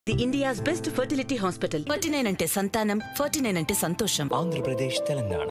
the India's best fertility hospital forty nine అంటే సంతానం forty nine అంటే సంతోషం ఆంధ్రప్రదేశ్ తెలంగాణ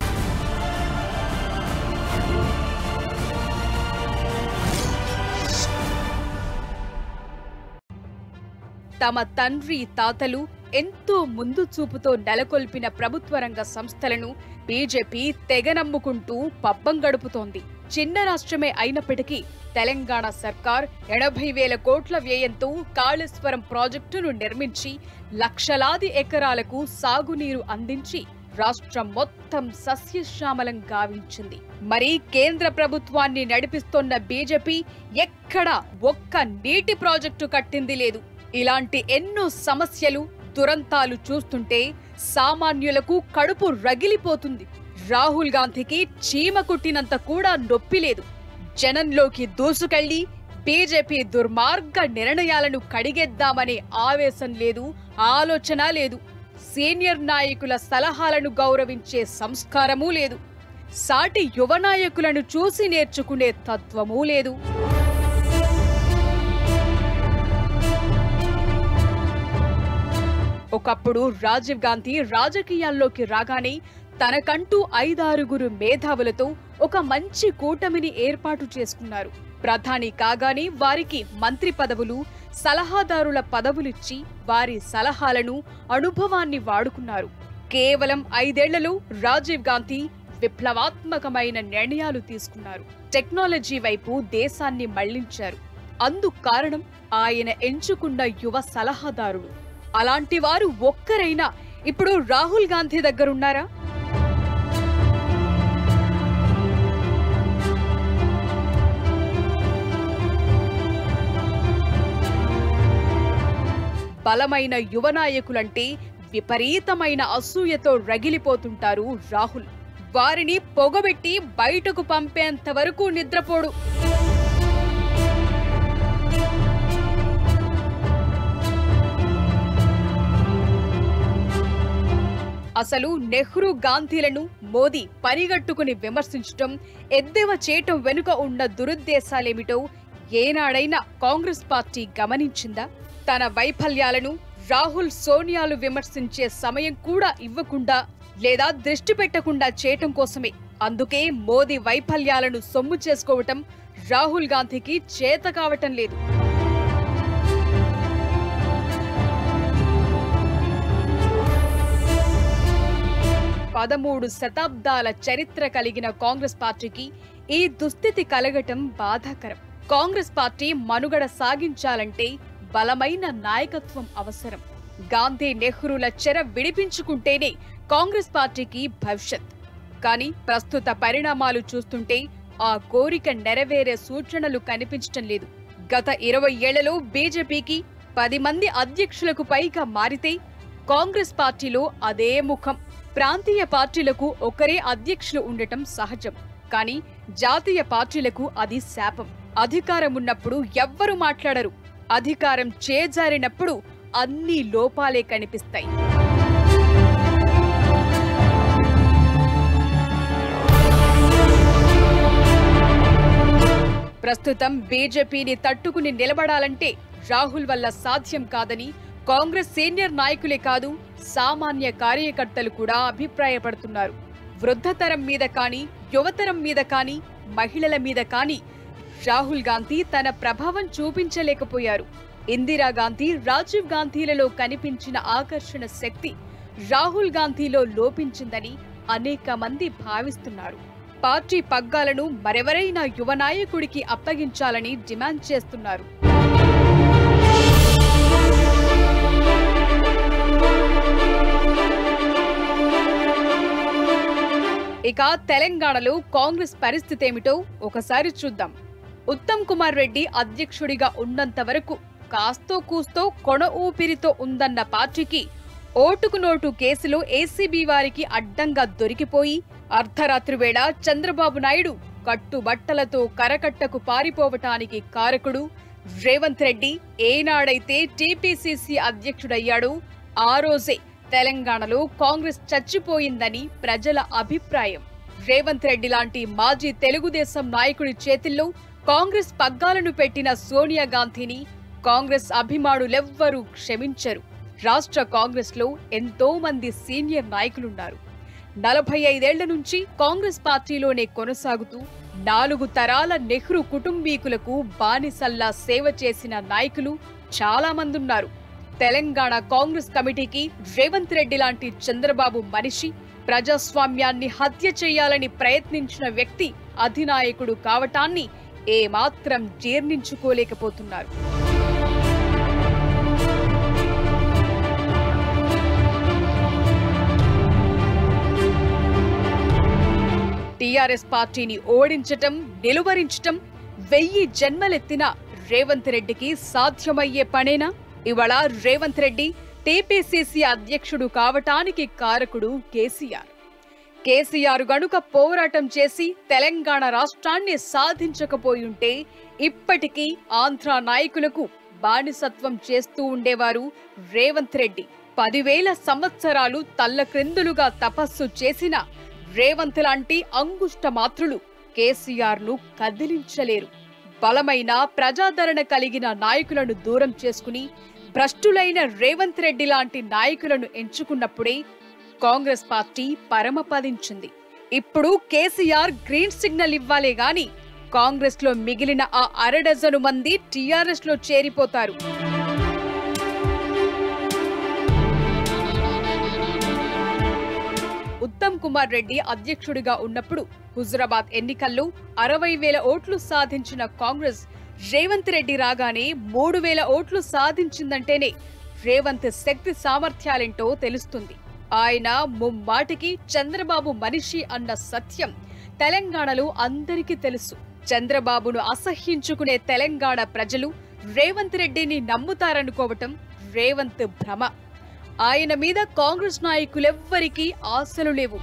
తమ తండ్రి తాతలు ఎంతో ముందు చూపుతో నెలకొల్పిన ప్రభుత్వ రంగ సంస్థలను బీజేపీ తెగనమ్ముకుంటూ పబ్బం గడుపుతోంది చిన్న రాష్ట్రమే అయినప్పటికీ తెలంగాణ సర్కార్ ఎనభై వేల కోట్ల వ్యయంతో కాళేశ్వరం ప్రాజెక్టును నిర్మించి లక్షలాది ఎకరాలకు సాగునీరు అందించి రాష్ట్రం మొత్తం సస్యశ్యామలం గావించింది మరి కేంద్ర ప్రభుత్వాన్ని నడిపిస్తోన్న బీజేపీ ఎక్కడా ఒక్క నీటి ప్రాజెక్టు కట్టింది లేదు ఇలాంటి ఎన్నో సమస్యలు దురంతాలు చూస్తుంటే సామాన్యులకు కడుపు రగిలిపోతుంది రాహుల్ గాంధీకి చీమ కుట్టినంత కూడా నొప్పి లేదు జనంలోకి దూసుకెళ్లి బీజేపీ దుర్మార్గ నిర్ణయాలను కడిగేద్దామనే ఆవేశం లేదు ఆలోచన లేదు సీనియర్ నాయకుల సలహాలను గౌరవించే సంస్కారమూ లేదు సాటి యువ నాయకులను చూసి నేర్చుకునే తత్వమూ లేదు ఒకప్పుడు రాజీవ్ గాంధీ రాజకీయాల్లోకి రాగానే తనకంటూ ఐదారుగురు మేధావులతో ఒక మంచి కూటమిని ఏర్పాటు చేసుకున్నారు ప్రధాని కాగానే వారికి మంత్రి పదవులు సలహాదారుల పదవులిచ్చి వారి సలహాలను అనుభవాన్ని వాడుకున్నారు కేవలం ఐదేళ్లలో రాజీవ్ గాంధీ విప్లవాత్మకమైన నిర్ణయాలు తీసుకున్నారు టెక్నాలజీ వైపు దేశాన్ని మళ్లించారు అందుకు కారణం ఆయన ఎంచుకున్న యువ సలహాదారుడు అలాంటి వారు ఒక్కరైనా ఇప్పుడు రాహుల్ గాంధీ దగ్గరున్నారా బలమైన యువ నాయకులంటే విపరీతమైన అసూయతో రగిలిపోతుంటారు రాహుల్ వారిని పొగబెట్టి బయటకు పంపేంత వరకు నిద్రపోడు అసలు నెహ్రూ గాంధీలను మోదీ పనిగట్టుకుని విమర్శించటం ఎద్దేవా చేయటం వెనుక ఉన్న దురుద్దేశాలేమిటో ఏనాడైనా కాంగ్రెస్ పార్టీ గమనించిందా తన వైఫల్యాలను రాహుల్ సోనియాలు విమర్శించే సమయం కూడా ఇవ్వకుండా లేదా దృష్టి పెట్టకుండా చేయటం కోసమే అందుకే మోదీ వైఫల్యాలను సొమ్ము చేసుకోవటం రాహుల్ గాంధీకి చేత కావటం లేదు పదమూడు శతాబ్దాల చరిత్ర కలిగిన కాంగ్రెస్ పార్టీకి ఈ దుస్థితి కలగటం బాధాకరం కాంగ్రెస్ పార్టీ మనుగడ సాగించాలంటే బలమైన నాయకత్వం అవసరం గాంధీ నెహ్రూల చెర విడిపించుకుంటేనే కాంగ్రెస్ పార్టీకి భవిష్యత్ కానీ ప్రస్తుత పరిణామాలు చూస్తుంటే ఆ కోరిక నెరవేరే సూచనలు కనిపించటం లేదు గత ఇరవై ఏళ్లలో బీజేపీకి పది మంది అధ్యక్షులకు పైగా మారితే కాంగ్రెస్ పార్టీలో అదే ముఖం ప్రాంతీయ పార్టీలకు ఒకరే అధ్యక్షులు ఉండటం సహజం కానీ జాతీయ పార్టీలకు అది శాపం అధికారం ఉన్నప్పుడు ఎవ్వరు మాట్లాడరు అధికారం చేజారినప్పుడు అన్ని లోపాలే కనిపిస్తాయి ప్రస్తుతం బీజేపీని తట్టుకుని నిలబడాలంటే రాహుల్ వల్ల సాధ్యం కాదని కాంగ్రెస్ సీనియర్ నాయకులే కాదు సామాన్య కార్యకర్తలు కూడా అభిప్రాయపడుతున్నారు వృద్ధతరం మీద కానీ యువతరం మీద కానీ మహిళల మీద కానీ రాహుల్ గాంధీ తన ప్రభావం చూపించలేకపోయారు ఇందిరాగాంధీ రాజీవ్ గాంధీలలో కనిపించిన ఆకర్షణ శక్తి రాహుల్ గాంధీలో లోపించిందని అనేక మంది భావిస్తున్నారు పార్టీ పగ్గాలను మరెవరైనా యువ నాయకుడికి అప్పగించాలని డిమాండ్ చేస్తున్నారు ఇక తెలంగాణలో కాంగ్రెస్ పరిస్థితి ఏమిటో ఒకసారి చూద్దాం ఉత్తమ్ కుమార్ రెడ్డి అధ్యక్షుడిగా ఉన్నంత వరకు కాస్తో కూస్తో కొన ఊపిరితో ఉందన్న పార్టీకి ఓటుకు నోటు కేసులో ఏసీబీ వారికి అడ్డంగా దొరికిపోయి అర్ధరాత్రి వేళ చంద్రబాబు నాయుడు కట్టుబట్టలతో కరకట్టకు పారిపోవటానికి కారకుడు రేవంత్ రెడ్డి ఏనాడైతే టీపీసీసీ అధ్యక్షుడయ్యాడో ఆ రోజే తెలంగాణలో కాంగ్రెస్ చచ్చిపోయిందని ప్రజల అభిప్రాయం రేవంత్ రెడ్డి లాంటి మాజీ తెలుగుదేశం నాయకుడి చేతిల్లో కాంగ్రెస్ పగ్గాలను పెట్టిన సోనియా గాంధీని కాంగ్రెస్ అభిమానులెవ్వరూ క్షమించరు రాష్ట్ర కాంగ్రెస్లో ఎంతో మంది సీనియర్ నాయకులున్నారు నలభై ఐదేళ్ల నుంచి కాంగ్రెస్ పార్టీలోనే కొనసాగుతూ నాలుగు తరాల నెహ్రూ కుటుంబీకులకు బానిసల్లా సేవ చేసిన నాయకులు చాలా మంది ఉన్నారు తెలంగాణ కాంగ్రెస్ కమిటీకి రేవంత్ రెడ్డి లాంటి చంద్రబాబు మనిషి ప్రజాస్వామ్యాన్ని హత్య చేయాలని ప్రయత్నించిన వ్యక్తి అధినాయకుడు కావటాన్ని ఏమాత్రం జీర్ణించుకోలేకపోతున్నారు టీఆర్ఎస్ పార్టీని ఓడించటం నిలువరించటం వెయ్యి జన్మలెత్తిన రేవంత్ రెడ్డికి సాధ్యమయ్యే పనేనా ఇవాళ రేవంత్ రెడ్డి టీపీసీసీ అధ్యక్షుడు కావటానికి కారకుడు కేసీఆర్ కేసీఆర్ గనుక పోరాటం చేసి తెలంగాణ రాష్ట్రాన్ని సాధించకపోయుంటే ఇప్పటికీ ఆంధ్ర నాయకులకు బానిసత్వం చేస్తూ ఉండేవారు రేవంత్ రెడ్డి పదివేల సంవత్సరాలు తల్లక్రిందులుగా తపస్సు చేసిన రేవంత్ లాంటి అంగుష్ట మాత్రులు కేసీఆర్ ను కదిలించలేరు బలమైన ప్రజాదరణ కలిగిన నాయకులను దూరం చేసుకుని భ్రష్టులైన రేవంత్ రెడ్డి లాంటి నాయకులను ఎంచుకున్నప్పుడే కాంగ్రెస్ పార్టీ పరమపదించింది ఇప్పుడు కేసీఆర్ గ్రీన్ సిగ్నల్ ఇవ్వాలే గాని కాంగ్రెస్ లో మిగిలిన ఆ అరడజను మంది టీఆర్ఎస్ లో చేరిపోతారు ఉత్తమ్ కుమార్ రెడ్డి అధ్యక్షుడిగా ఉన్నప్పుడు హుజురాబాద్ ఎన్నికల్లో అరవై వేల ఓట్లు సాధించిన కాంగ్రెస్ రేవంత్ రెడ్డి రాగానే మూడు వేల ఓట్లు సాధించిందంటేనే రేవంత్ శక్తి సామర్థ్యాలేంటో తెలుస్తుంది ఆయన ముమ్మాటికి చంద్రబాబు మనిషి అన్న సత్యం తెలంగాణలో అందరికీ తెలుసు చంద్రబాబును అసహ్యించుకునే తెలంగాణ ప్రజలు రేవంత్ రెడ్డిని నమ్ముతారనుకోవటం రేవంత్ భ్రమ ఆయన మీద కాంగ్రెస్ నాయకులెవ్వరికీ ఆశలు లేవు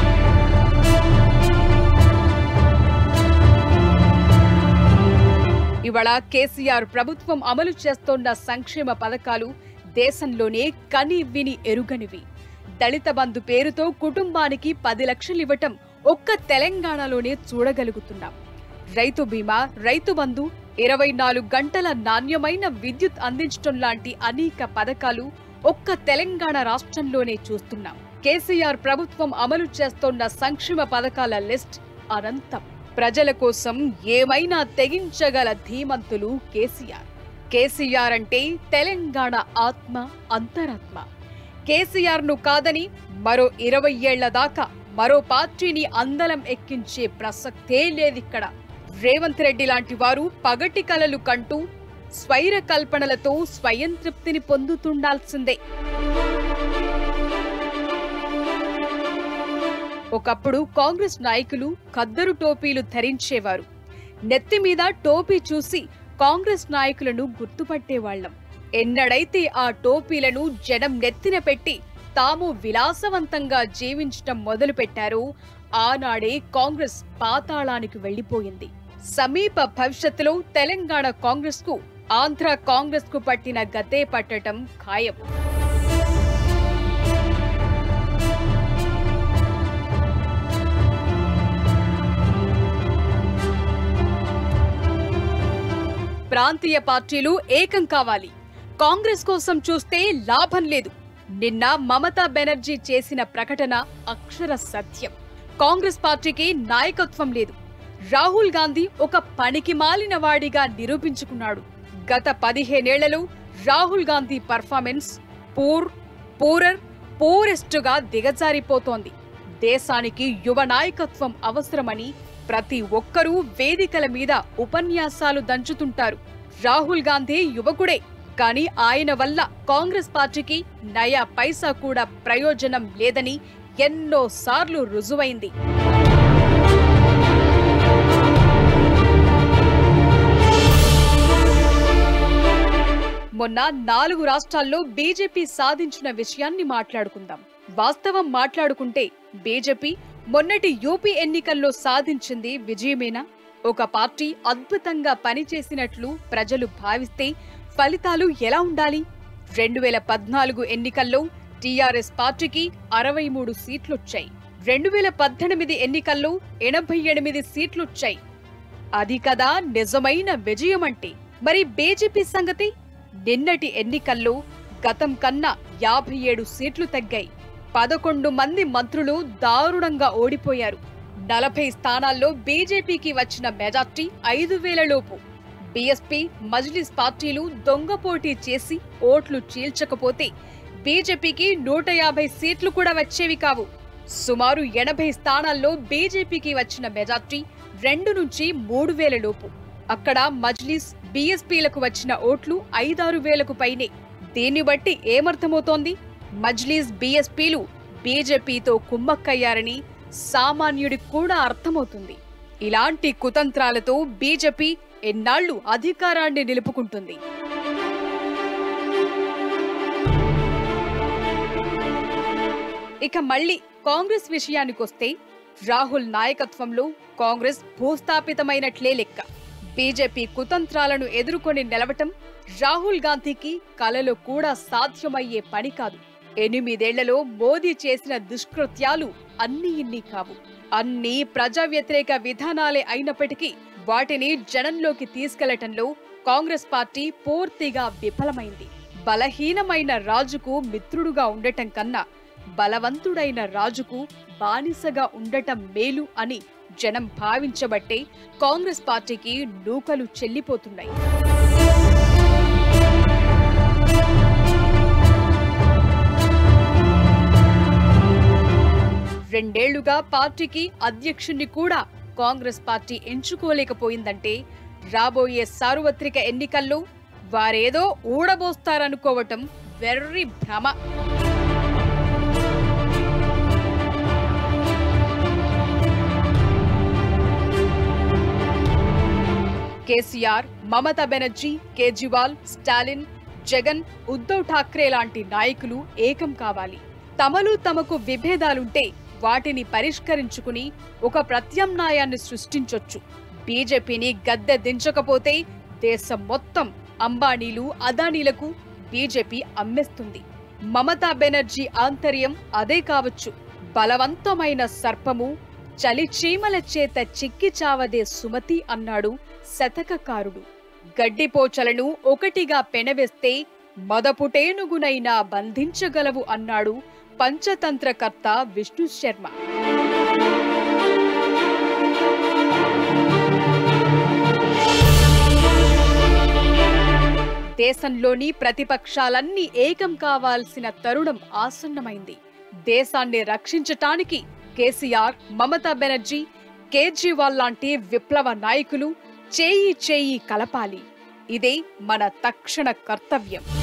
ఇవాళ కేసీఆర్ ప్రభుత్వం అమలు చేస్తోన్న సంక్షేమ పథకాలు దేశంలోనే కని విని ఎరుగనివి దళిత బంధు పేరుతో కుటుంబానికి పది లక్షలు ఇవ్వటం ఒక్క తెలంగాణలోనే చూడగలుగుతున్నాం రైతు బీమా రైతు బంధు ఇరవై నాలుగు గంటల నాణ్యమైన విద్యుత్ అందించడం లాంటి అనేక పథకాలు ఒక్క తెలంగాణ రాష్ట్రంలోనే చూస్తున్నాం కేసీఆర్ ప్రభుత్వం అమలు చేస్తోన్న సంక్షేమ పథకాల లిస్ట్ అనంతం ప్రజల కోసం ఏమైనా తెగించగల ధీమంతులు కేసీఆర్ కేసీఆర్ అంటే తెలంగాణ ఆత్మ అంతరాత్మ కేసీఆర్ ను కాదని మరో ఇరవై ఏళ్ల దాకా మరో పార్టీని అందలం ఎక్కించే ప్రసక్తే లేదిక్కడ రేవంత్ రెడ్డి లాంటి వారు పగటి కలలు కంటూ స్వైర కల్పనలతో స్వయం తృప్తిని పొందుతుండాల్సిందే ఒకప్పుడు కాంగ్రెస్ నాయకులు ఖద్దరు టోపీలు ధరించేవారు నెత్తి మీద టోపీ చూసి కాంగ్రెస్ నాయకులను గుర్తుపట్టేవాళ్లం ఎన్నడైతే ఆ టోపీలను జనం నెత్తిన పెట్టి తాము విలాసవంతంగా జీవించటం మొదలుపెట్టారో ఆనాడే కాంగ్రెస్ పాతాళానికి వెళ్లిపోయింది సమీప భవిష్యత్తులో తెలంగాణ కాంగ్రెస్ కు ఆంధ్ర కాంగ్రెస్ కు పట్టిన గతే పట్టటం ఖాయం ప్రాంతీయ పార్టీలు ఏకం కావాలి కాంగ్రెస్ కోసం చూస్తే లాభం లేదు నిన్న మమతా బెనర్జీ చేసిన ప్రకటన అక్షర సత్యం కాంగ్రెస్ పార్టీకి నాయకత్వం లేదు రాహుల్ గాంధీ ఒక పనికి మాలిన వాడిగా నిరూపించుకున్నాడు గత పదిహేనేళ్లలో Rahul Gandhi performance poor poorer పూరెస్టుగా దిగజారిపోతోంది దేశానికి యువ నాయకత్వం అవసరమని ప్రతి ఒక్కరూ వేదికల మీద ఉపన్యాసాలు దంచుతుంటారు రాహుల్ గాంధీ యువకుడే కానీ ఆయన వల్ల కాంగ్రెస్ పార్టీకి నయా పైసా కూడా ప్రయోజనం లేదని ఎన్నో సార్లు రుజువైంది మొన్న నాలుగు రాష్ట్రాల్లో బీజేపీ సాధించిన విషయాన్ని మాట్లాడుకుందాం వాస్తవం మాట్లాడుకుంటే బీజేపీ మొన్నటి యూపీ ఎన్నికల్లో సాధించింది విజయమేనా ఒక పార్టీ అద్భుతంగా పనిచేసినట్లు ప్రజలు భావిస్తే ఫలితాలు ఎలా ఉండాలి రెండు వేల పద్నాలుగు ఎన్నికల్లో టీఆర్ఎస్ పార్టీకి అరవై మూడు సీట్లొచ్చాయి రెండు వేల పద్దెనిమిది ఎన్నికల్లో ఎనభై ఎనిమిది సీట్లొచ్చాయి అది కదా నిజమైన విజయం అంటే మరి బీజేపీ సంగతి నిన్నటి ఎన్నికల్లో గతం కన్నా యాభై ఏడు సీట్లు తగ్గాయి పదకొండు మంది మంత్రులు దారుణంగా ఓడిపోయారు నలభై స్థానాల్లో బీజేపీకి వచ్చిన మెజార్టీ ఐదు వేల లోపు బీఎస్పీ మజ్లిస్ పార్టీలు దొంగ పోటీ చేసి ఓట్లు చీల్చకపోతే బీజేపీకి నూట యాభై సీట్లు కూడా వచ్చేవి కావు సుమారు ఎనభై స్థానాల్లో బీజేపీకి వచ్చిన మెజార్టీ రెండు నుంచి మూడు వేల లోపు అక్కడ మజ్లిస్ బీఎస్పీలకు వచ్చిన ఓట్లు ఐదారు వేలకు పైనే దీన్ని బట్టి ఏమర్థమవుతోంది మజ్లిస్ బీఎస్పీలు బీజేపీతో కుమ్మక్కయ్యారని సామాన్యుడికి కూడా అర్థమవుతుంది ఇలాంటి కుతంత్రాలతో బీజేపీ ఎన్నాళ్లు అధికారాన్ని నిలుపుకుంటుంది ఇక మళ్ళీ కాంగ్రెస్ విషయానికొస్తే రాహుల్ నాయకత్వంలో కాంగ్రెస్ భూస్థాపితమైనట్లే లెక్క బీజేపీ కుతంత్రాలను ఎదుర్కొని నిలవటం రాహుల్ గాంధీకి కలలో కూడా సాధ్యమయ్యే పని కాదు ఎనిమిదేళ్లలో మోదీ చేసిన దుష్కృత్యాలు అన్ని ఇన్ని కావు అన్ని ప్రజా వ్యతిరేక విధానాలే అయినప్పటికీ వాటిని జనంలోకి తీసుకెళ్లటంలో కాంగ్రెస్ పార్టీ పూర్తిగా విఫలమైంది బలహీనమైన రాజుకు మిత్రుడుగా ఉండటం కన్నా బలవంతుడైన రాజుకు బానిసగా ఉండటం మేలు అని జనం భావించబట్టే కాంగ్రెస్ పార్టీకి నూకలు చెల్లిపోతున్నాయి రెండేళ్లుగా పార్టీకి అధ్యక్షుణ్ణి కూడా కాంగ్రెస్ పార్టీ ఎంచుకోలేకపోయిందంటే రాబోయే సార్వత్రిక ఎన్నికల్లో వారేదో ఊడబోస్తారనుకోవటం వెర్రి భ్రమ కేసీఆర్ మమతా బెనర్జీ కేజ్రీవాల్ స్టాలిన్ జగన్ ఉద్ధవ్ ఠాక్రే లాంటి నాయకులు ఏకం కావాలి తమలు తమకు విభేదాలుంటే వాటిని పరిష్కరించుకుని ఒక ప్రత్యామ్నాయాన్ని సృష్టించొచ్చు బీజేపీని గద్దె దించకపోతే దేశం మొత్తం అంబానీలు అదానీలకు బీజేపీ అమ్మేస్తుంది మమతా బెనర్జీ ఆంతర్యం అదే కావచ్చు బలవంతమైన సర్పము చలి చీమల చేత చిక్కి చావదే సుమతి అన్నాడు శతకకారుడు గడ్డిపోచలను ఒకటిగా పెనవేస్తే మదపుటేనుగునైనా బంధించగలవు అన్నాడు పంచతంత్రకర్త విష్ణు శర్మ దేశంలోని ప్రతిపక్షాలన్నీ ఏకం కావాల్సిన తరుణం ఆసన్నమైంది దేశాన్ని రక్షించటానికి కేసీఆర్ మమతా బెనర్జీ కేజ్రీవాల్ లాంటి విప్లవ నాయకులు చేయి చేయి కలపాలి ఇదే మన తక్షణ కర్తవ్యం